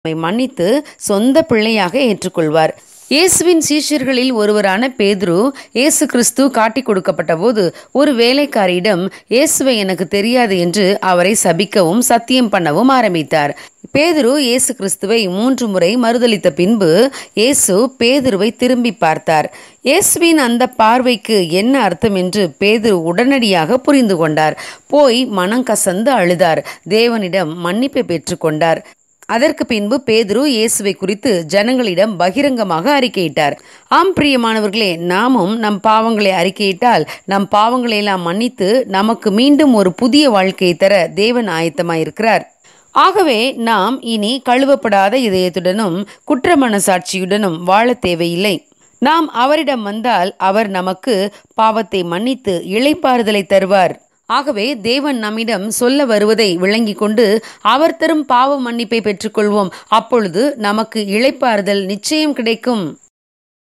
நம்மை மன்னித்து சொந்த பிள்ளையாக ஏற்றுக்கொள்வார் இயேசுவின் சீஷர்களில் ஒருவரான பேதுரு இயேசு கிறிஸ்து காட்டிக் கொடுக்கப்பட்ட போது ஒரு வேலைக்காரியிடம் இயேசுவை எனக்கு தெரியாது என்று அவரை சபிக்கவும் சத்தியம் பண்ணவும் ஆரம்பித்தார் பேதுரு இயேசு கிறிஸ்துவை மூன்று முறை மறுதளித்த பின்பு இயேசு பேதுருவை திரும்பி பார்த்தார் இயேசுவின் அந்த பார்வைக்கு என்ன அர்த்தம் என்று பேதுரு உடனடியாக புரிந்து கொண்டார் போய் மனம் கசந்து அழுதார் தேவனிடம் மன்னிப்பை பெற்றுக்கொண்டார் அதற்கு பின்பு பேதுரு இயேசுவை குறித்து ஜனங்களிடம் பகிரங்கமாக அறிக்கையிட்டார் ஆம் பிரியமானவர்களே நாமும் நம் பாவங்களை அறிக்கையிட்டால் நம் பாவங்களை எல்லாம் மன்னித்து நமக்கு மீண்டும் ஒரு புதிய வாழ்க்கையை தர தேவன் ஆயத்தமாயிருக்கிறார் ஆகவே நாம் இனி கழுவப்படாத இதயத்துடனும் குற்ற மனசாட்சியுடனும் வாழ தேவையில்லை நாம் அவரிடம் வந்தால் அவர் நமக்கு பாவத்தை மன்னித்து இளைப்பாறுதலை தருவார் ஆகவே தேவன் நம்மிடம் சொல்ல வருவதை விளங்கி கொண்டு அவர் தரும் பாவ மன்னிப்பை பெற்றுக்கொள்வோம் அப்பொழுது நமக்கு இளைப்பாறுதல் நிச்சயம் கிடைக்கும்